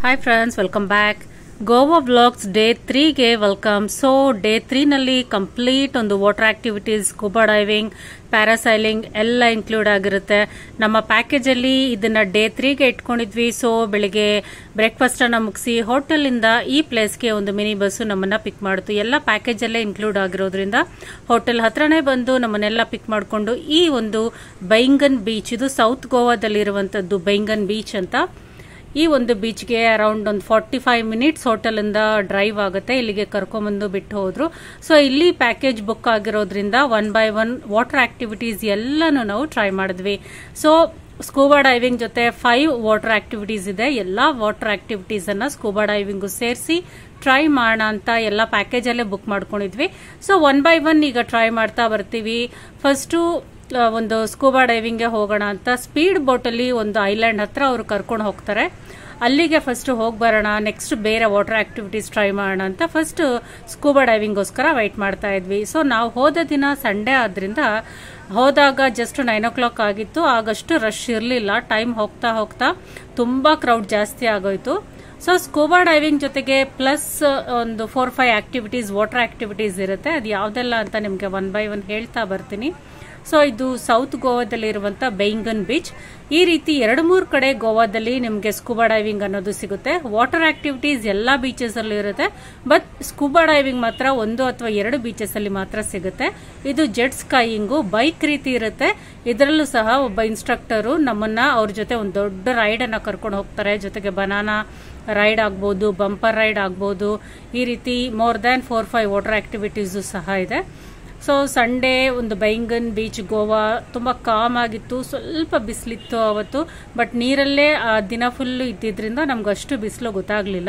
hi friends welcome back Goa blogs day ತ್ರೀಗೆ welcome so day ತ್ರೀನಲ್ಲಿ complete ಒಂದು water activities scuba diving parasailing ಎಲ್ಲ include ಆಗಿರುತ್ತೆ ನಮ್ಮ ಪ್ಯಾಕೇಜಲ್ಲಿ ಇದನ್ನ ಡೇ ತ್ರೀಗೆ ಇಟ್ಕೊಂಡಿದ್ವಿ ಸೊ ಬೆಳಿಗ್ಗೆ ಬ್ರೇಕ್ಫಾಸ್ಟ್ ಅನ್ನ ಮುಗಿಸಿ ಹೋಟೆಲಿಂದ ಈ ಪ್ಲೇಸ್ಗೆ ಒಂದು ಮಿನಿ ಬಸ್ಸು ನಮ್ಮನ್ನ ಪಿಕ್ ಮಾಡಿತು ಎಲ್ಲ ಪ್ಯಾಕೇಜಲ್ಲೇ ಇನ್ಕ್ಲೂಡ್ ಆಗಿರೋದ್ರಿಂದ ಹೋಟೆಲ್ ಹತ್ರನೇ ಬಂದು ನಮ್ಮನ್ನೆಲ್ಲ ಪಿಕ್ ಮಾಡಿಕೊಂಡು ಈ ಒಂದು ಬೈಂಗನ್ ಬೀಚ್ ಇದು ಸೌತ್ ಗೋವಾದಲ್ಲಿರುವಂಥದ್ದು ಬೈಂಗನ್ ಬೀಚ್ ಅಂತ ಈ ಒಂದು ಬೀಚ್ಗೆ ಅರೌಂಡ್ ಒಂದು ಫಾರ್ಟಿ ಫೈವ್ ಮಿನಿಟ್ಸ್ ಹೋಟೆಲಿಂದ ಡ್ರೈವ್ ಆಗುತ್ತೆ ಇಲ್ಲಿಗೆ ಕರ್ಕೊಂಬಂದು ಬಿಟ್ಟು ಹೋದ್ರು ಸೊ ಇಲ್ಲಿ ಪ್ಯಾಕೇಜ್ ಬುಕ್ ಆಗಿರೋದ್ರಿಂದ one by one water activities ಎಲ್ಲನೂ ನಾವು ಟ್ರೈ ಮಾಡಿದ್ವಿ ಸೊ ಸ್ಕೂಬಾ ಡೈವಿಂಗ್ ಜೊತೆ ಫೈವ್ ವಾಟರ್ ಆಕ್ಟಿವಿಟೀಸ್ ಇದೆ ಎಲ್ಲ ವಾಟರ್ ಆಕ್ಟಿವಿಟೀಸ್ ಅನ್ನ ಸ್ಕೂಬಾ ಡೈವಿಂಗು ಸೇರಿಸಿ ಟ್ರೈ ಮಾಡೋಣ ಅಂತ ಎಲ್ಲ ಪ್ಯಾಕೇಜ್ ಅಲ್ಲೇ ಬುಕ್ ಮಾಡ್ಕೊಂಡಿದ್ವಿ ಸೊ ಒನ್ ಬೈ ಒನ್ ಈಗ ಟ್ರೈ ಮಾಡ್ತಾ ಬರ್ತೀವಿ ಫಸ್ಟು ಆ, ಒಂದು ಸ್ಕೂಬಾ ಡೈವಿಂಗ್ಗೆ ಹೋಗೋಣ ಅಂತ ಸ್ಪೀಡ್ ಬೋಟಲ್ಲಿ ಒಂದು ಐಲ್ಯಾಂಡ್ ಹತ್ರ ಅವರು ಕರ್ಕೊಂಡು ಹೋಗ್ತಾರೆ ಅಲ್ಲಿಗೆ ಫಸ್ಟ್ ಹೋಗಿ ಬರೋಣ ನೆಕ್ಸ್ಟ್ ಬೇರೆ ವಾಟರ್ ಆಕ್ಟಿವಿಟೀಸ್ ಟ್ರೈ ಮಾಡೋಣ ಅಂತ ಫಸ್ಟ್ ಸ್ಕೂಬಾ ಡೈವಿಂಗ್ಗೋಸ್ಕರ ವೈಟ್ ಮಾಡ್ತಾ ಇದ್ವಿ ಸೊ ನಾವು ಹೋದ ದಿನ ಸಂಡೇ ಆದ್ರಿಂದ ಹೋದಾಗ ಜಸ್ಟ್ ನೈನ್ ಓ ಕ್ಲಾಕ್ ಆಗಿತ್ತು ಆಗಷ್ಟು ರಶ್ ಇರಲಿಲ್ಲ ಟೈಮ್ ಹೋಗ್ತಾ ಹೋಗ್ತಾ ತುಂಬ ಕ್ರೌಡ್ ಜಾಸ್ತಿ ಆಗೋಯ್ತು ಸೊ ಸ್ಕೂಬಾ ಡೈವಿಂಗ್ ಜೊತೆಗೆ ಪ್ಲಸ್ ಒಂದು four five activities water activities ಇರುತ್ತೆ ಅದು ಯಾವುದೆಲ್ಲ ಅಂತ ನಿಮಗೆ ಒನ್ ಬೈ ಒನ್ ಹೇಳ್ತಾ ಬರ್ತೀನಿ ಸೊ ಇದು ಸೌತ್ ಗೋವಾದಲ್ಲಿರುವಂಥ ಬೈಂಗನ್ ಬೀಚ್ ಈ ರೀತಿ ಎರಡು ಮೂರು ಕಡೆ ಗೋವಾದಲ್ಲಿ ನಿಮಗೆ ಸ್ಕೂಬಾ ಡೈವಿಂಗ್ ಅನ್ನೋದು ಸಿಗುತ್ತೆ ವಾಟರ್ ಆಕ್ಟಿವಿಟೀಸ್ ಎಲ್ಲ ಬೀಚಸ್ ಅಲ್ಲಿ ಇರುತ್ತೆ ಬಟ್ ಸ್ಕೂಬಾ ಡೈವಿಂಗ್ ಮಾತ್ರ ಒಂದು ಅಥವಾ ಎರಡು ಬೀಚಸ್ ಅಲ್ಲಿ ಮಾತ್ರ ಸಿಗುತ್ತೆ ಇದು ಜೆಟ್ ಸ್ಕೈಯಿಂಗು ಬೈಕ್ ರೀತಿ ಇರುತ್ತೆ ಇದರಲ್ಲೂ ಸಹ ಒಬ್ಬ ಇನ್ಸ್ಟ್ರಕ್ಟರು ನಮ್ಮನ್ನ ಅವ್ರ ಜೊತೆ ಒಂದು ದೊಡ್ಡ ರೈಡ್ ಅನ್ನ ಕರ್ಕೊಂಡು ಹೋಗ್ತಾರೆ ಜೊತೆಗೆ ಬನಾನಾ ರೈಡ್ ಆಗ್ಬೋದು ಬಂಪರ್ ರೈಡ್ ಆಗ್ಬೋದು ಈ ರೀತಿ more than four five water activities ಸಹ ಇದೆ ಸೊ ಸಂಡೇ ಒಂದು ಬೈಂಗನ್ ಬೀಚ್ ಗೋವಾ ತುಂಬ ಕಾಮ್ ಆಗಿತ್ತು ಸ್ವಲ್ಪ ಬಿಸಿಲಿತ್ತು ಅವತ್ತು ಬಟ್ ನೀರಲ್ಲೇ ಆ ದಿನ ಫುಲ್ ಇದ್ದಿದ್ರಿಂದ ನಮ್ಗೆ ಅಷ್ಟು ಬಿಸಿಲು ಗೊತ್ತಾಗ್ಲಿಲ್ಲ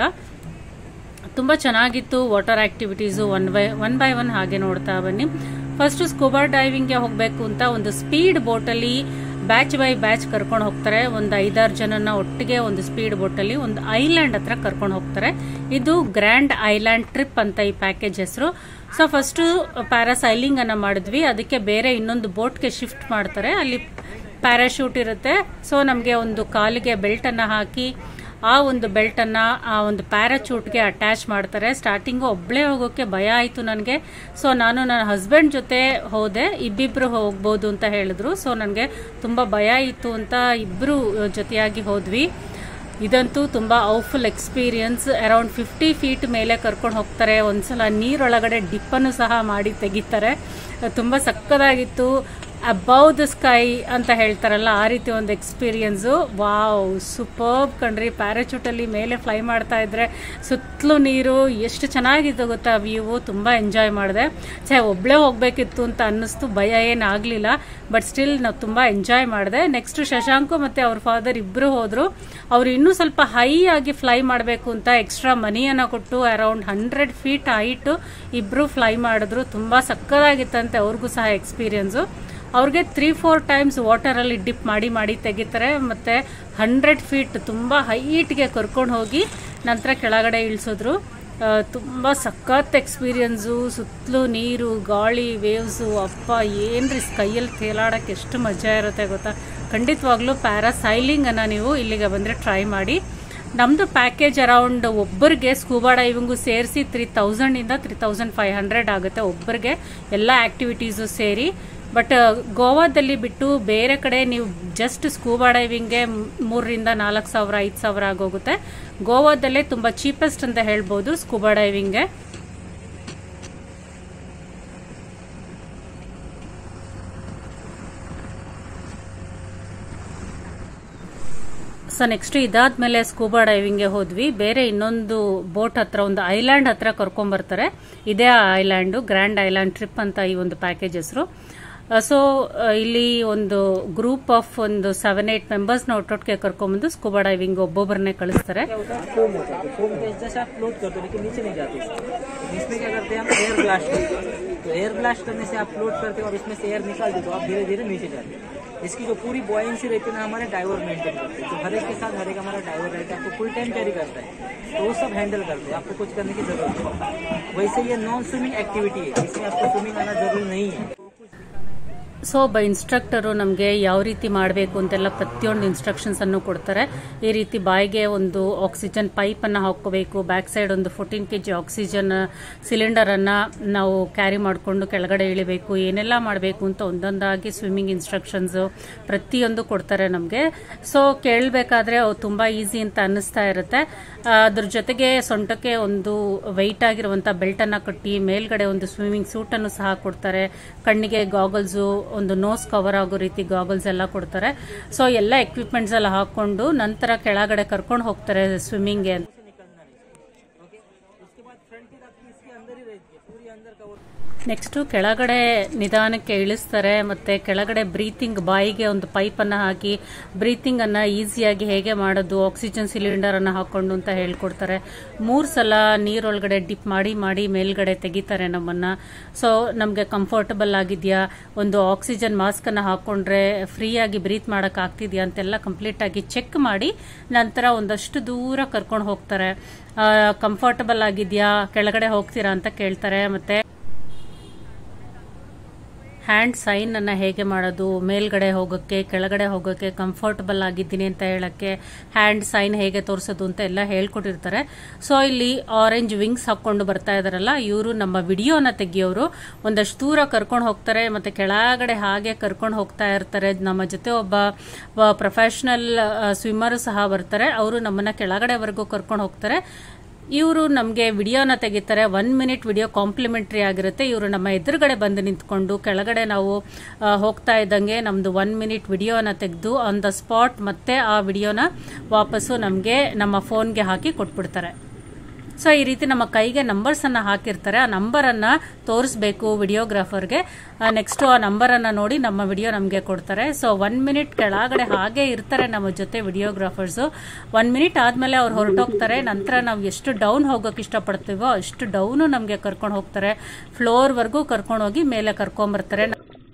ತುಂಬ ಚೆನ್ನಾಗಿತ್ತು water activities one by one by one ಹಾಗೆ ನೋಡ್ತಾ ಬನ್ನಿ ಫಸ್ಟ್ ಸ್ಕೂಬಾ ಡೈವಿಂಗ್ಗೆ ಹೋಗಬೇಕು ಅಂತ ಒಂದು ಸ್ಪೀಡ್ ಬೋಟಲ್ಲಿ ಬ್ಯಾಚ್ ಬೈ ಬ್ಯಾಚ್ ಕರ್ಕೊಂಡು ಹೋಗ್ತಾರೆ ಒಂದು ಐದಾರು ಜನನ ಒಟ್ಟಿಗೆ ಒಂದು ಸ್ಪೀಡ್ ಬೋಟಲ್ಲಿ ಒಂದು ಐಲ್ಯಾಂಡ್ ಹತ್ರ ಕರ್ಕೊಂಡು ಹೋಗ್ತಾರೆ ಇದು ಗ್ರ್ಯಾಂಡ್ ಐಲ್ಯಾಂಡ್ ಟ್ರಿಪ್ ಅಂತ ಈ ಪ್ಯಾಕೇಜ್ ಹೆಸರು ಸೊ ಫಸ್ಟು ಪ್ಯಾರಾಸೈಲಿಂಗ್ ಅನ್ನ ಮಾಡಿದ್ವಿ ಅದಕ್ಕೆ ಬೇರೆ ಇನ್ನೊಂದು ಬೋಟ್ಗೆ ಶಿಫ್ಟ್ ಮಾಡ್ತಾರೆ ಅಲ್ಲಿ ಪ್ಯಾರಾಶೂಟ್ ಇರುತ್ತೆ ಸೊ ನಮಗೆ ಒಂದು ಕಾಲಿಗೆ ಬೆಲ್ಟ್ ಅನ್ನ ಹಾಕಿ ಆ ಒಂದು ಬೆಲ್ಟ್ ಅನ್ನ ಆ ಒಂದು ಪ್ಯಾರಾಚೂಟ್ಗೆ ಅಟ್ಯಾಚ್ ಮಾಡ್ತಾರೆ ಸ್ಟಾರ್ಟಿಂಗು ಒಬ್ಳೆ ಹೋಗೋಕೆ ಭಯ ಆಯಿತು ನನಗೆ ಸೊ ನಾನು ನನ್ನ ಹಸ್ಬೆಂಡ್ ಜೊತೆ ಹೋದೆ ಇಬ್ಬಿಬ್ರು ಹೋಗ್ಬೋದು ಅಂತ ಹೇಳಿದ್ರು ಸೊ ನನಗೆ ತುಂಬ ಭಯ ಇತ್ತು ಅಂತ ಇಬ್ಬರು ಜೊತೆಯಾಗಿ ಹೋದ್ವಿ ಇದಂತೂ ತುಂಬ awful experience around fifty feet ಮೇಲೆ ಕರ್ಕೊಂಡು ಹೋಗ್ತಾರೆ ಒಂದ್ಸಲ ನೀರೊಳಗಡೆ ಡಿಪ್ಪನ್ನು ಸಹ ಮಾಡಿ ತೆಗಿತಾರೆ ತುಂಬ ಸಕ್ಕದಾಗಿತ್ತು ಅಬೌವ್ ದ ಸ್ಕೈ ಅಂತ ಹೇಳ್ತಾರಲ್ಲ ಆ ರೀತಿ ಒಂದು ಎಕ್ಸ್ಪೀರಿಯನ್ಸು ವಾವ್ ಸೂಪರ್ಬ್ ಕಣ್ರಿ ಪ್ಯಾರಾಚೂಟಲ್ಲಿ ಮೇಲೆ ಫ್ಲೈ ಮಾಡ್ತಾ ಇದ್ರೆ ಸುತ್ತಲೂ ನೀರು ಎಷ್ಟು ಚೆನ್ನಾಗಿತ್ತು ಗೊತ್ತಾ ವ್ಯೂ ತುಂಬ ಎಂಜಾಯ್ ಮಾಡಿದೆ ಛೇ ಒಬ್ಳೇ ಹೋಗ್ಬೇಕಿತ್ತು ಅಂತ ಅನ್ನಿಸ್ತು ಭಯ ಏನಾಗಲಿಲ್ಲ ಬಟ್ ಸ್ಟಿಲ್ ನಾವು ತುಂಬ ಎಂಜಾಯ್ ಮಾಡಿದೆ ನೆಕ್ಸ್ಟ್ ಶಶಾಂಕು ಮತ್ತು ಅವ್ರ ಫಾದರ್ ಇಬ್ಬರು ಹೋದರು ಅವರು ಇನ್ನೂ ಸ್ವಲ್ಪ ಹೈ ಆಗಿ ಫ್ಲೈ ಮಾಡಬೇಕು ಅಂತ ಎಕ್ಸ್ಟ್ರಾ ಮನಿಯನ್ನು ಕೊಟ್ಟು ಅರೌಂಡ್ ಹಂಡ್ರೆಡ್ ಫೀಟ್ ಹೈಟು ಇಬ್ಬರು ಫ್ಲೈ ಮಾಡಿದ್ರು ತುಂಬ ಸಕ್ಕದಾಗಿತ್ತಂತೆ ಅವ್ರಿಗೂ ಸಹ ಎಕ್ಸ್ಪೀರಿಯನ್ಸು ಅವ್ರಿಗೆ ತ್ರೀ ಫೋರ್ ಟೈಮ್ಸ್ ವಾಟರಲ್ಲಿ ಡಿಪ್ ಮಾಡಿ ಮಾಡಿ ತೆಗಿತಾರೆ ಮತ್ತು ಹಂಡ್ರೆಡ್ ಫೀಟ್ ತುಂಬ ಹೈಟ್ಗೆ ಕರ್ಕೊಂಡು ಹೋಗಿ ನಂತರ ಕೆಳಗಡೆ ಇಳಿಸಿದ್ರು ತುಂಬ ಸಖತ್ ಎಕ್ಸ್ಪೀರಿಯನ್ಸು ಸುತ್ತಲೂ ನೀರು ಗಾಳಿ ವೇವ್ಸು ಅಪ್ಪ ಏನ್ರಿ ಸ್ಕೈಯಲ್ಲಿ ತೇಲಾಡೋಕ್ಕೆ ಎಷ್ಟು ಮಜಾ ಇರುತ್ತೆ ಗೊತ್ತಾ ಖಂಡಿತವಾಗ್ಲೂ ಪ್ಯಾರಾಸೈಲಿಂಗನ್ನು ನೀವು ಇಲ್ಲಿಗೆ ಬಂದರೆ ಟ್ರೈ ಮಾಡಿ ನಮ್ಮದು ಪ್ಯಾಕೇಜ್ ಅರೌಂಡ್ ಒಬ್ಬರಿಗೆ ಸ್ಕೂಬಾ ಡೈವಿಂಗು ಸೇರಿಸಿ ತ್ರೀ ತೌಸಂಡಿಂದ ತ್ರೀ ತೌಸಂಡ್ ಫೈವ್ ಹಂಡ್ರೆಡ್ ಆಗುತ್ತೆ ಒಬ್ಬರಿಗೆ ಎಲ್ಲ ಆ್ಯಕ್ಟಿವಿಟೀಸು ಸೇರಿ ಬಟ್ ಗೋವಾದಲ್ಲಿ ಬಿಟ್ಟು ಬೇರೆ ಕಡೆ ನೀವು ಜಸ್ಟ್ ಸ್ಕೂಬಾ ಡೈವಿಂಗ್ಗೆ ಮೂರರಿಂದ ನಾಲ್ಕು ಸಾವಿರ ಐದು ಸಾವಿರ ಆಗೋಗುತ್ತೆ ಗೋವಾದಲ್ಲೇ ತುಂಬ ಚೀಪೆಸ್ಟ್ ಅಂತ ಹೇಳ್ಬೋದು ಸ್ಕೂಬಾ ಡೈವಿಂಗ್ಗೆ ಸೊ ನೆಕ್ಸ್ಟ್ ಇದಾದ್ಮೇಲೆ ಸ್ಕೂಬಾ ಡೈವಿಂಗ್ಗೆ ಹೋದ್ವಿ ಬೇರೆ ಇನ್ನೊಂದು ಬೋಟ್ ಹತ್ರ ಒಂದು ಐಲ್ಯಾಂಡ್ ಹತ್ರ ಕರ್ಕೊಂಬರ್ತಾರೆ ಇದೇ ಆ ಐಲ್ಯಾಂಡು ಗ್ರ್ಯಾಂಡ್ ಐಲ್ಯಾಂಡ್ ಟ್ರಿಪ್ ಅಂತ ಈ ಒಂದು ಪ್ಯಾಕೇಜ್ ಹೆಸರು ಸೊ ಇಲ್ಲಿ ಒಂದು ಗ್ರೂಪ್ ಆಫ್ ಒಂದು ಸೆವೆನ್ ಏಟ್ ಮೆಂಬರ್ಸ್ನ ಒಟ್ಟೊಟ್ಟಿಗೆ ಕರ್ಕೊಂಬಂದು ಸ್ಕೂಬಾ ಡೈವಿಂಗ್ ಒಬ್ಬೊಬ್ಬರನ್ನೇ ಕಳಿಸ್ತಾರೆ क्या होता है फोम होता है तो फोम के जैसे आप फ्लोट करते हो लेकिन नीचे नहीं जाते इसमें इसमें क्या करते हैं हम एयर ब्लास्ट करते हैं तो एयर ब्लास्ट करने से आप फ्लोट करते हो और इसमें से एयर निकाल देते हो आप धीरे धीरे नीचे जाते हो इसकी जो पूरी बॉयंसी रहती है ना हमारे डाइवर मेंटेन करते हैं तो हर एक के साथ हर एक हमारा डाइवर रहता है आपको फुल टाइम कैरी करता है तो वो सब हैंडल करते हैं आपको कुछ करने की जरूरत नहीं वैसे ये नॉन स्विमिंग एक्टिविटी है इसमें आपको स्विमिंग आना जरूरी नहीं है ಸೊ ಒಬ್ಬ ಇನ್ಸ್ಟ್ರಕ್ಟರು ನಮಗೆ ಯಾವ ರೀತಿ ಮಾಡಬೇಕು ಅಂತೆಲ್ಲ ಪ್ರತಿಯೊಂದು ಇನ್ಸ್ಟ್ರಕ್ಷನ್ಸ್ ಅನ್ನು ಕೊಡ್ತಾರೆ ಈ ರೀತಿ ಬಾಯಿಗೆ ಒಂದು ಆಕ್ಸಿಜನ್ ಪೈಪ್ ಅನ್ನ ಹಾಕೋಬೇಕು ಬ್ಯಾಕ್ ಸೈಡ್ ಒಂದು fourteen K G oxygen cylinder ಅನ್ನ ನಾವು ಕ್ಯಾರಿ ಮಾಡಿಕೊಂಡು ಕೆಳಗಡೆ ಇಳಿಬೇಕು ಏನೆಲ್ಲ ಮಾಡಬೇಕು ಅಂತ ಒಂದೊಂದಾಗಿ ಸ್ವಿಮ್ಮಿಂಗ್ ಇನ್ಸ್ಟ್ರಕ್ಷನ್ಸ್ ಪ್ರತಿಯೊಂದು ಕೊಡ್ತಾರೆ ನಮಗೆ ಸೊ ಕೇಳಬೇಕಾದ್ರೆ ಅವು ತುಂಬಾ ಈಸಿ ಅಂತ ಅನ್ನಿಸ್ತಾ ಇರುತ್ತೆ ಆ, ಅದ್ರ ಜೊತೆಗೆ ಸೊಂಟಕ್ಕೆ ಒಂದು ವೆಯ್ಟ್ ಆಗಿರುವಂತ ಬೆಲ್ಟ್ ಅನ್ನ ಕಟ್ಟಿ ಮೇಲ್ಗಡೆ ಒಂದು ಸ್ವಿಮ್ಮಿಂಗ್ ಸೂಟ್ ಅನ್ನು ಸಹ ಕೊಡ್ತಾರೆ ಕಣ್ಣಿಗೆ ಗಾಗಲ್ಸ್ ಒಂದು ನೋಸ್ ಕವರ್ ಆಗೋ ರೀತಿ ಗಾಗಲ್ಸ್ ಎಲ್ಲ ಕೊಡ್ತಾರೆ ಸೊ ಎಲ್ಲ ಎಕ್ವಿಪ್ಮೆಂಟ್ಸ್ ಎಲ್ಲ ಹಾಕೊಂಡು ನಂತರ ಕೆಳಗಡೆ ಕರ್ಕೊಂಡು ಹೋಗ್ತಾರೆ ಸ್ವಿಮ್ಮಿಂಗ್ಗೆ ಅಂತ से निकलना नहीं ओके उसके बाद फ्रंट की आपकी इसके अंदर ही रहेगी पूरी अंदर कवर ನೆಕ್ಸ್ಟ್ ಕೆಳಗಡೆ ನಿಧಾನಕ್ಕೆ ಇಳಿಸ್ತಾರೆ ಮತ್ತೆ ಕೆಳಗಡೆ ಬ್ರೀತಿಂಗ್ ಬಾಯಿಗೆ ಒಂದು ಪೈಪ್ ಅನ್ನ ಹಾಕಿ ಬ್ರೀತಿಂಗ್ ಅನ್ನ ಈಸಿಯಾಗಿ ಹೇಗೆ ಮಾಡೋದು ಆಕ್ಸಿಜನ್ ಸಿಲಿಂಡರ್ ಅನ್ನ ಹಾಕೊಂಡು ಅಂತ ಹೇಳ್ಕೊಡ್ತಾರೆ ಮೂರ್ ಸಲ ನೀರೊಳಗಡೆ ಡಿಪ್ ಮಾಡಿ ಮಾಡಿ ಮೇಲ್ಗಡೆ ತೆಗಿತಾರೆ ನಮ್ಮನ್ನ ಸೊ ನಮ್ಗೆ ಕಂಫರ್ಟಬಲ್ ಆಗಿದ್ಯಾ ಒಂದು ಆಕ್ಸಿಜನ್ ಮಾಸ್ಕ್ ಅನ್ನ ಹಾಕೊಂಡ್ರೆ ಫ್ರೀ ಆಗಿ ಬ್ರೀತ್ ಮಾಡಕ್ ಆಗ್ತಿದ್ಯಾ ಅಂತೆಲ್ಲ ಕಂಪ್ಲೀಟ್ ಆಗಿ ಚೆಕ್ ಮಾಡಿ ನಂತರ ಒಂದಷ್ಟು ದೂರ ಕರ್ಕೊಂಡು ಹೋಗ್ತಾರೆ ಕಂಫರ್ಟಬಲ್ ಆಗಿದ್ಯಾ ಕೆಳಗಡೆ ಹೋಗ್ತೀರಾ ಅಂತ ಕೇಳ್ತಾರೆ ಮತ್ತೆ ಹ್ಯಾಂಡ್ ಸೈನ್ ಅನ್ನ ಹೇಗೆ ಮಾಡೋದು ಮೇಲ್ಗಡೆ ಹೋಗೋಕ್ಕೆ ಕೆಳಗಡೆ ಹೋಗೋಕ್ಕೆ ಕಂಫರ್ಟಬಲ್ ಆಗಿದ್ದೀನಿ ಅಂತ ಹೇಳಕ್ಕೆ ಹ್ಯಾಂಡ್ ಸೈನ್ ಹೇಗೆ ತೋರಿಸೋದು ಅಂತ ಎಲ್ಲ ಹೇಳ್ಕೊಟ್ಟಿರ್ತಾರೆ ಸೊ ಇಲ್ಲಿ ಆರೆಂಜ್ ವಿಂಗ್ಸ್ ಹಾಕೊಂಡು ಬರ್ತಾ ಇದಾರಲ್ಲ ಇವರು ನಮ್ಮ ವಿಡಿಯೋನ ತೆಗಿಯೋರು ಒಂದಷ್ಟು ದೂರ ಕರ್ಕೊಂಡು ಹೋಗ್ತಾರೆ ಮತ್ತೆ ಕೆಳಗಡೆ ಹಾಗೆ ಕರ್ಕೊಂಡು ಹೋಗ್ತಾ ಇರ್ತಾರೆ ನಮ್ಮ ಜೊತೆ ಒಬ್ಬ ಪ್ರೊಫೆಷನಲ್ ಸ್ವಿಮ್ಮರು ಸಹ ಬರ್ತಾರೆ ಅವರು ನಮ್ಮನ್ನ ಕೆಳಗಡೆವರೆಗೂ ಕರ್ಕೊಂಡು ಹೋಗ್ತಾರೆ ಇವರು ನಮಗೆ ವಿಡಿಯೋನ ತೆಗಿತಾರೆ ಒನ್ ಮಿನಿಟ್ ವಿಡಿಯೋ ಕಾಂಪ್ಲಿಮೆಂಟ್ರಿ ಆಗಿರುತ್ತೆ ಇವರು ನಮ್ಮ ಎದುರುಗಡೆ ಬಂದು ನಿಂತ್ಕೊಂಡು ಕೆಳಗಡೆ ನಾವು ಆ, ಹೋಗ್ತಾ ಇದ್ದಂಗೆ ನಮ್ದು ಒನ್ ಮಿನಿಟ್ ವಿಡಿಯೋನ ತೆಗೆದು ಆನ್ ದ ಸ್ಪಾಟ್ ಮತ್ತೆ ಆ ವಿಡಿಯೋನ ವಾಪಸ್ಸು ನಮಗೆ ನಮ್ಮ ಫೋನ್ಗೆ ಹಾಕಿ ಕೊಟ್ಬಿಡ್ತಾರೆ ಸೊ ಈ ರೀತಿ ನಮ್ಮ ಕೈಗೆ ನಂಬರ್ಸ್ ಅನ್ನ ಹಾಕಿರ್ತಾರೆ ಆ ನಂಬರ್ ಅನ್ನ ತೋರಿಸ್ಬೇಕು ವಿಡಿಯೋಗ್ರಾಫರ್ಗೆ ನೆಕ್ಸ್ಟ್ ಆ ನಂಬರ್ ಅನ್ನ ನೋಡಿ ನಮ್ಮ ವಿಡಿಯೋ ನಮಗೆ ಕೊಡ್ತಾರೆ ಸೊ ಒನ್ ಮಿನಿಟ್ ಕೆಳಗಡೆ ಹಾಗೆ ಇರ್ತಾರೆ ನಮ್ಮ ಜೊತೆ ವಿಡಿಯೋಗ್ರಾಫರ್ಸ್ ಒನ್ ಮಿನಿಟ್ ಆದ್ಮೇಲೆ ಅವ್ರು ಹೊರಟೋಗ್ತಾರೆ ನಂತರ ನಾವು ಎಷ್ಟು ಡೌನ್ ಹೋಗೋಕೆ ಇಷ್ಟಪಡ್ತೀವೋ ಅಷ್ಟು ಡೌನು ನಮಗೆ ಕರ್ಕೊಂಡು ಹೋಗ್ತಾರೆ ಫ್ಲೋರ್ ವರ್ಗೂ ಕರ್ಕೊಂಡು ಹೋಗಿ ಮೇಲೆ ಕರ್ಕೊಂಬರ್ತಾರೆ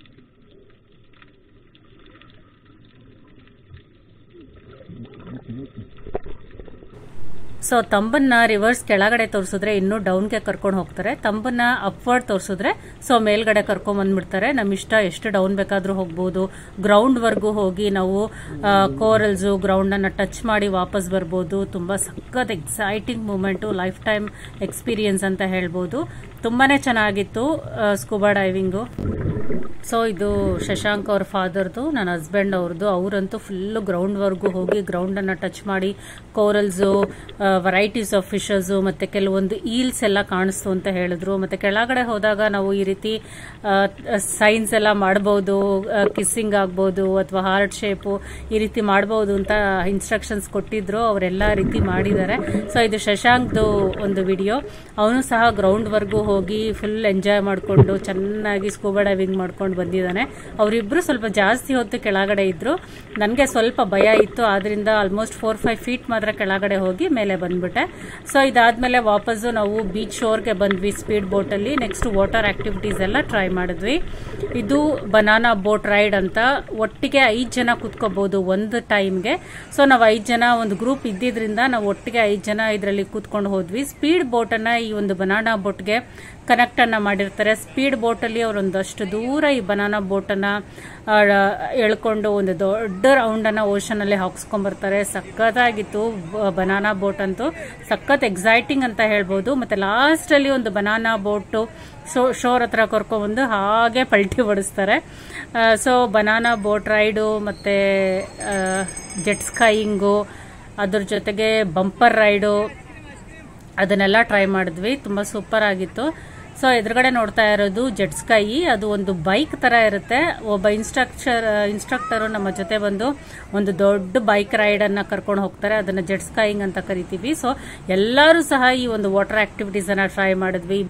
ಸೊ ತಂಬನ್ನ ರಿವರ್ಸ್ ಕೆಳಗಡೆ ತೋರಿಸಿದ್ರೆ ಇನ್ನೂ ಡೌನ್ಗೆ ಕರ್ಕೊಂಡು ಹೋಗ್ತಾರೆ ತಂಬನ್ನ ಅಪ್ವರ್ಡ್ ತೋರಿಸಿದ್ರೆ ಸೊ ಮೇಲ್ಗಡೆ ಕರ್ಕೊಂಡ್ ಬಂದ್ಬಿಡ್ತಾರೆ ನಮ್ಮ ಇಷ್ಟ ಎಷ್ಟು ಡೌನ್ ಬೇಕಾದ್ರೂ ಹೋಗ್ಬೋದು ಗ್ರೌಂಡ್ ವರ್ಗೂ ಹೋಗಿ ನಾವು ಕೋರಲ್ಸ್ ಗ್ರೌಂಡ್ ಅನ್ನ ಟಚ್ ಮಾಡಿ ವಾಪಸ್ ಬರ್ಬೋದು ತುಂಬಾ ಸಖತ್ exciting moment life time experience ಅಂತ ಹೇಳ್ಬೋದು ತುಂಬಾನೇ ಚೆನ್ನಾಗಿತ್ತು ಸ್ಕೂಬಾ ಡೈವಿಂಗು ಸೊ ಇದು ಶಶಾಂಕ್ ಅವ್ರ ಫಾದರ್ದು ನನ್ನ ಹಸ್ಬೆಂಡ್ ಅವ್ರದ್ದು ಅವರಂತೂ ಫುಲ್ಲು ಗ್ರೌಂಡ್ವರೆಗೂ ಹೋಗಿ ಗ್ರೌಂಡನ್ನು ಟಚ್ ಮಾಡಿ ಕೋರಲ್ಸು ವೆರೈಟೀಸ್ ಆಫ್ ಫಿಶಸ್ ಮತ್ತು ಕೆಲವೊಂದು ಈಲ್ಸ್ ಎಲ್ಲ ಕಾಣಿಸ್ತು ಅಂತ ಹೇಳಿದ್ರು ಮತ್ತು ಕೆಳಗಡೆ ಹೋದಾಗ ನಾವು ಈ ರೀತಿ ಸೈನ್ಸ್ ಎಲ್ಲ ಮಾಡ್ಬೋದು ಕಿಸ್ಸಿಂಗ್ ಆಗ್ಬೋದು ಅಥವಾ ಹಾರ್ಟ್ ಶೇಪು ಈ ರೀತಿ ಮಾಡ್ಬೋದು ಅಂತ ಇನ್ಸ್ಟ್ರಕ್ಷನ್ಸ್ ಕೊಟ್ಟಿದ್ರು ಅವರೆಲ್ಲ ರೀತಿ ಮಾಡಿದ್ದಾರೆ ಸೊ ಇದು ಶಶಾಂಕ್ದು ಒಂದು ವಿಡಿಯೋ ಅವನು ಸಹ ಗ್ರೌಂಡ್ವರೆಗೂ ಹೋಗಿ ಫುಲ್ ಎಂಜಾಯ್ ಮಾಡಿಕೊಂಡು ಚೆನ್ನಾಗಿ ಸ್ಕೂಬಾ ಡೈವಿಂಗ್ ಮಾಡ್ಕೊಂಡು ಬಂದಿದ್ದಾನೆ ಅವರಿಬ್ರು ಸ್ವಲ್ಪ ಜಾಸ್ತಿ ಹೊತ್ತು ಕೆಳಗಡೆ ಇದ್ರು ನನಗೆ ಸ್ವಲ್ಪ ಭಯ ಇತ್ತು ಆದ್ರಿಂದ ಆಲ್ಮೋಸ್ಟ್ ಫೋರ್ ಫೈವ್ ಫೀಟ್ ಮಾತ್ರ ಕೆಳಗಡೆ ಹೋಗಿ ಮೇಲೆ ಬಂದ್ಬಿಟ್ಟೆ ಸೊ ಇದಾದ್ಮೇಲೆ ವಾಪಸ್ಸು ನಾವು ಬೀಚ್ ಶೋರ್ಗೆ ಬಂದ್ವಿ ಸ್ಪೀಡ್ ಬೋಟಲ್ಲಿ ನೆಕ್ಸ್ಟ್ ವಾಟರ್ ಆಕ್ಟಿವಿಟೀಸ್ ಎಲ್ಲ ಟ್ರೈ ಮಾಡಿದ್ವಿ ಇದು ಬನಾನಾ ಬೋಟ್ ರೈಡ್ ಅಂತ ಒಟ್ಟಿಗೆ ಐದು ಜನ ಕುತ್ಕೋಬಹುದು ಒಂದು ಟೈಮ್ಗೆ ಸೊ ನಾವು ಐದು ಜನ ಒಂದು ಗ್ರೂಪ್ ಇದ್ದಿದ್ರಿಂದ ನಾವು ಒಟ್ಟಿಗೆ ಐದು ಜನ ಇದರಲ್ಲಿ ಕೂತ್ಕೊಂಡು ಹೋದ್ವಿ ಸ್ಪೀಡ್ ಬೋಟನ್ನು ಈ ಒಂದು ಬನಾನಾ ಬೋಟ್ಗೆ ಕನೆಕ್ಟ್ ಅನ್ನ ಮಾಡಿರ್ತಾರೆ ಸ್ಪೀಡ್ ಬೋಟಲ್ಲಿ ಅವರೊಂದಷ್ಟು ದೂರ ಈ ಬನಾನಾ ಬೋಟನ್ನು ಎಳ್ಕೊಂಡು ಒಂದು ದೊಡ್ಡ ರೌಂಡನ್ನು ಓಷನಲ್ಲಿ ಹಾಕ್ಸ್ಕೊಂಬರ್ತಾರೆ ಸಖತ್ತಾಗಿತ್ತು ಬನಾನಾ ಬೋಟ್ ಅಂತೂ ಸಖತ್ ಎಕ್ಸೈಟಿಂಗ್ ಅಂತ ಹೇಳ್ಬೋದು ಮತ್ತು ಲಾಸ್ಟಲ್ಲಿ ಒಂದು ಬನಾನಾ ಬೋಟು ಸೊ ಶೋರ್ ಹತ್ರ ಕರ್ಕೊಂಡ್ಬಂದು ಹಾಗೆ ಪಲ್ಟಿ ಹೊಡಿಸ್ತಾರೆ ಸೊ ಬನಾನಾ ಬೋಟ್ ರೈಡು ಮತ್ತು ಜೆಟ್ ಸ್ಕೈಯಿಂಗು ಅದ್ರ ಜೊತೆಗೆ ಬಂಪರ್ ರೈಡು ಅದನ್ನೆಲ್ಲ ಟ್ರೈ ಮಾಡಿದ್ವಿ ತುಂಬ ಸೂಪರ್ ಆಗಿತ್ತು ಸೊ ಎದುರುಗಡೆ ನೋಡ್ತಾ ಇರೋದು ಜೆಟ್ ಸ್ಕೈ ಅದು ಒಂದು ಬೈಕ್ ತರ ಇರುತ್ತೆ ಒಬ್ಬ ಇನ್ಸ್ಟ್ರಕ್ಟರ್ ಇನ್ಸ್ಟ್ರಕ್ಟರು ನಮ್ಮ ಜೊತೆ ಬಂದು ಒಂದು ದೊಡ್ಡ ಬೈಕ್ ರೈಡ್ ಅನ್ನ ಕರ್ಕೊಂಡು ಹೋಗ್ತಾರೆ ಅದನ್ನ ಜೆಟ್ ಸ್ಕೈಯಿಂಗ್ ಅಂತ ಕರಿತೀವಿ ಸೊ ಎಲ್ಲರೂ ಸಹ ಈ ಒಂದು ವಾಟರ್ ಆಕ್ಟಿವಿಟೀಸ್ ಅನ್ನ ಟ್ರೈ ಮಾಡಿದ್ವಿ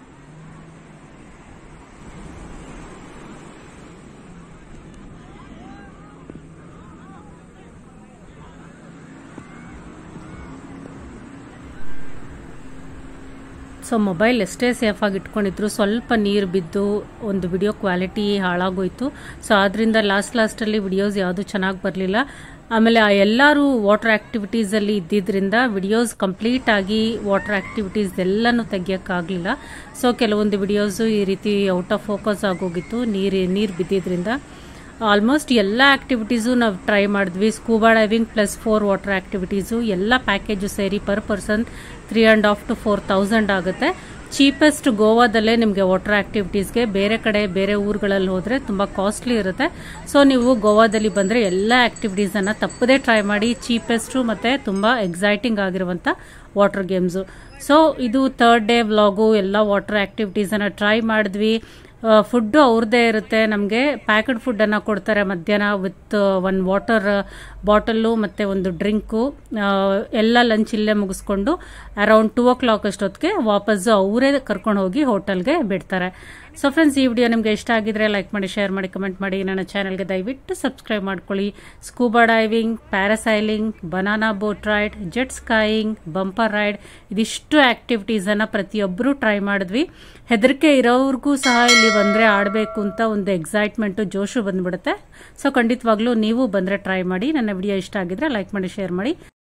ಸೊ ಮೊಬೈಲ್ ಎಷ್ಟೇ ಸೇಫಾಗಿ ಇಟ್ಕೊಂಡಿದ್ರು ಸ್ವಲ್ಪ ನೀರು ಬಿದ್ದು ಒಂದು ವಿಡಿಯೋ ಕ್ವಾಲಿಟಿ ಹಾಳಾಗೋಯ್ತು ಸೊ ಆದ್ರಿಂದ ಲಾಸ್ಟ್ ಲಾಸ್ಟಲ್ಲಿ ವಿಡಿಯೋಸ್ ಯಾವುದು ಚೆನ್ನಾಗಿ ಬರಲಿಲ್ಲ ಆಮೇಲೆ ಆ ಎಲ್ಲರೂ ವಾಟರ್ ಆಕ್ಟಿವಿಟೀಸಲ್ಲಿ ಇದ್ದಿದ್ದರಿಂದ ವಿಡಿಯೋಸ್ ಕಂಪ್ಲೀಟ್ ಆಗಿ ವಾಟರ್ ಆಕ್ಟಿವಿಟೀಸ್ ಎಲ್ಲನೂ ತೆಗಿಯೋಕ್ಕಾಗಲಿಲ್ಲ ಸೊ ಕೆಲವೊಂದು ವಿಡಿಯೋಸು ಈ ರೀತಿ ಔಟ್ ಆಫ್ ಫೋಕಸ್ ಆಗೋಗಿತ್ತು ನೀರು ನೀರು ಬಿದ್ದಿದ್ರಿಂದ ಆಲ್ಮೋಸ್ಟ್ ಎಲ್ಲ ಆಕ್ಟಿವಿಟೀಸು ನಾವು ಟ್ರೈ ಮಾಡಿದ್ವಿ scuba diving plus four water activities ಎಲ್ಲ ಪ್ಯಾಕೇಜು ಸೇರಿ per person three and half to four thousand ಆಗುತ್ತೆ ಚೀಪೆಸ್ಟ್ ಗೋವಾದಲ್ಲೇ ನಿಮಗೆ ವಾಟರ್ ಆಕ್ಟಿವಿಟೀಸ್ಗೆ ಬೇರೆ ಕಡೆ ಬೇರೆ ಊರುಗಳಲ್ಲಿ ಹೋದರೆ ತುಂಬ ಕಾಸ್ಟ್ಲಿ ಇರುತ್ತೆ ಸೊ ನೀವು ಗೋವಾದಲ್ಲಿ ಬಂದರೆ ಎಲ್ಲ ಆಕ್ಟಿವಿಟೀಸನ್ನು ತಪ್ಪದೇ ಟ್ರೈ ಮಾಡಿ ಚೀಪೆಸ್ಟು ಮತ್ತು ತುಂಬ ಎಕ್ಸೈಟಿಂಗ್ ಆಗಿರುವಂಥ ವಾಟರ್ ಗೇಮ್ಸು ಸೊ ಇದು ಥರ್ಡ್ ಡೇ ವ್ಲಾಗು ಎಲ್ಲ ವಾಟರ್ ಆಕ್ಟಿವಿಟೀಸನ್ನು ಟ್ರೈ ಮಾಡಿದ್ವಿ ಫುಡ್ಡು ಅವ್ರದ್ದೇ ಇರುತ್ತೆ ನಮಗೆ ಪ್ಯಾಕೆಡ್ ಫುಡ್ಡನ್ನು ಕೊಡ್ತಾರೆ ಮಧ್ಯಾಹ್ನ ವಿತ್ ಒನ್ ವಾಟರ್ ಬಾಟಲ್ಲು ಮತ್ತು ಒಂದು ಡ್ರಿಂಕು ಎಲ್ಲ ಲಂಚ್ ಇಲ್ಲೇ ಮುಗಿಸ್ಕೊಂಡು ಅರೌಂಡ್ ಟೂ ಓ ಕ್ಲಾಕ್ ಅಷ್ಟೊತ್ತಿಗೆ ವಾಪಸ್ಸು ಅವರೇ ಕರ್ಕೊಂಡು ಹೋಗಿ ಹೋಟೆಲ್ಗೆ ಬಿಡ್ತಾರೆ ಸೊ ಫ್ರೆಂಡ್ಸ್ ಈ ವಿಡಿಯೋ ನಿಮಗೆ ಇಷ್ಟ ಆಗಿದ್ರೆ ಲೈಕ್ ಮಾಡಿ ಶೇರ್ ಮಾಡಿ ಕಮೆಂಟ್ ಮಾಡಿ ನನ್ನ ಚಾನಲ್ಗೆ ದಯವಿಟ್ಟು ಸಬ್ಸ್ಕ್ರೈಬ್ ಮಾಡ್ಕೊಳ್ಳಿ scuba diving parasailing banana boat ride jet skiing bumper ride ಇದಿಷ್ಟು ಆಕ್ಟಿವಿಟೀಸನ್ನು ಪ್ರತಿಯೊಬ್ಬರು ಟ್ರೈ ಮಾಡಿದ್ವಿ ಹೆದರಿಕೆ ಇರೋರ್ಗೂ ಸಹ ಇಲ್ಲಿ ಬಂದರೆ ಆಡಬೇಕು ಅಂತ ಒಂದು ಎಕ್ಸೈಟ್ಮೆಂಟು ಜೋಶು ಬಂದ್ಬಿಡುತ್ತೆ ಸೊ ಖಂಡಿತವಾಗ್ಲೂ ನೀವು ಬಂದರೆ ಟ್ರೈ ಮಾಡಿ ನನ್ನ ವಿಡಿಯೋ ಇಷ್ಟ ಆಗಿದ್ರೆ ಲೈಕ್ ಮಾಡಿ ಶೇರ್ ಮಾಡಿ